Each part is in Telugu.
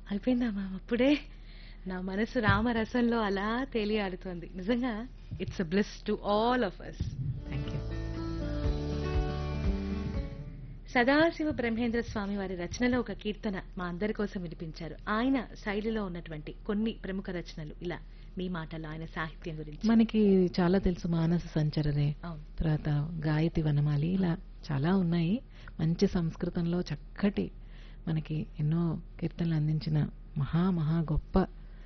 అయిపోయిందా మ్యామ్ అప్పుడే నా మనసు రామరసంలో అలా తేలియాడుతోంది నిజంగా it's a bless to all of us thank you Sadasiva Brahmendra Swami వారి రచనలో ఒక కీర్తన మా అందరి కోసం వినిపించారు ఆయన శైలిలో ఉన్నటువంటి కొన్ని ప్రముఖ రచనలు ఇలా మీ మాటల్లో ఆయన సాహిత్యం గురించి మనకి చాలా తెలుసు మానస సంచరనే అవును తర్వాత గాయతి వనమాలి ఇలా చాలా ఉన్నాయి మంచి సంస్కృతంలో చక్కటి మనకి ఎన్నో కీర్తనలు అందించిన మహా మహా గొప్ప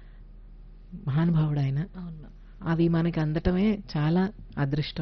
మహానుభావుడు ఆయన అవును మ్యామ్ అవి మనకి అందటమే చాలా అదృష్టం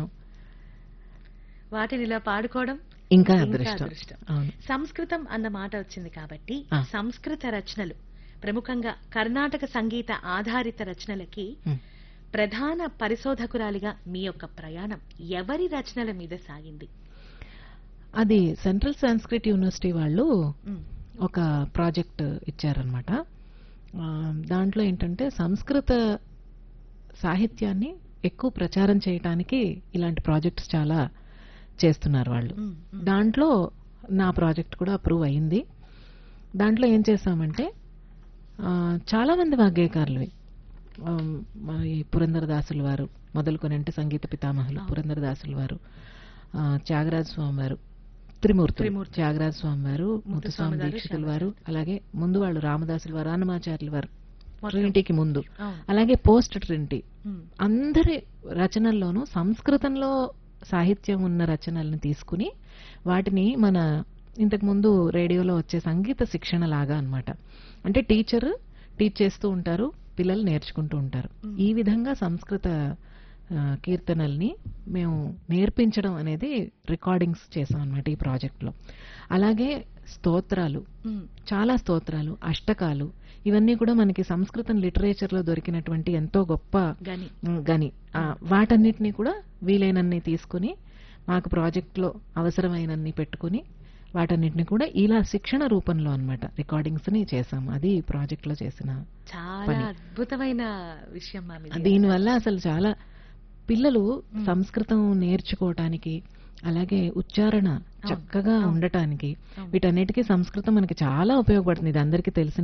వాటిని ఇలా పాడుకోవడం ఇంకా ఇంకా అదృష్టం అదృష్టం. అవును సంస్కృతం అన్న మాట వచ్చింది కాబట్టి ఆ. సంస్కృత రచనలు ప్రముఖంగా కర్ణాటక సంగీత ఆధారిత రచనలకి ఉమ్. ప్రధాన పరిశోధకురాలిగా మీ యొక్క ప్రయాణం ఎవరి రచనల మీద సాగింది అది సెంట్రల్ సాంస్క్రిట్ యూనివర్సిటీ వాళ్ళు ఉమ్, ఒక ప్రాజెక్ట్ ఇచ్చారనమాట దాంట్లో ఏంటంటే సంస్కృత సాహిత్యాన్ని ఎక్కువ ప్రచారం చేయటానికి ఇలాంటి ప్రాజెక్ట్స్ చాలా చేస్తున్నారు వాళ్ళు ఉమ్, ఉమ్. దాంట్లో నా ప్రాజెక్ట్ కూడా అప్రూవ్ అయింది దాంట్లో ఏం చేసామంటే ఆ, చాలా మంది వాగ్గేయకారులవి ఆ, మన ఈ పురంధరదాసుల వారు మొదలుకొని అంటే సంగీత పితామహులు పురంధరదాసుల వారు ఆ, త్యాగరాజ స్వామి వారు త్రిమూర్తి త్రిమూర్తులు. త్యాగరాజ స్వామి వారు ముత్తుస్వామి ముత్తుస్వామి గారు, దీక్షితుల శ్యామశాస్త్రి. వారు అలాగే ముందు వాళ్ళు రామదాసుల వారు అన్నమాచార్యుల వారు మొత్తం. ట్రినిటీకి ముందు అవును. అలాగే పోస్ట్ ట్రినిటీ ఉమ్, అందరి రచనల్లోనూ సంస్కృతంలో సాహిత్యం ఉన్న రచనల్ని తీసుకుని వాటిని మన ఇంతకు ముందు రేడియోలో వచ్చే సంగీత శిక్షణ లాగా అన్నమాట అంటే టీచర్ టీచ్ చేస్తూ ఉంటారు పిల్లలు నేర్చుకుంటూ ఉంటారు మ్మ్. ఈ విధంగా సంస్కృత ఆ, కీర్తనల్ని మేము నేర్పించడం అనేది రికార్డింగ్స్ చేసాం అనమాట ఈ ప్రాజెక్ట్లో అలాగే స్తోత్రాలు ఉమ్, చాలా స్తోత్రాలు అష్టకాలు ఇవన్నీ కూడా మనకి సంస్కృతం లిటరేచర్లో దొరికినటువంటి ఎంతో గొప్ప గని ఉమ్, గని ఆ, వాటన్నిటిని కూడా వీలైనన్ని తీసుకుని మాకు ప్రాజెక్ట్లో అవసరమైనన్ని పెట్టుకుని వాటన్నిటిని కూడా ఇలా శిక్షణ రూపంలో అన్నమాట రికార్డింగ్స్ ని చేసాము అది ప్రాజెక్ట్ లో చేసిన చాలా పని. అద్భుతమైన విషయం మ్యామ్ ఇది. దీనివల్ల అసలు చాలా పిల్లలు సంస్కృతం నేర్చుకోవటానికి అలాగే ఉచ్చారణ చక్కగా ఉండటానికి అవును. వీటన్నిటికీ సంస్కృతం మనకి చాలా ఉపయోగపడుతుంది ఇది అందరికీ తెలిసిన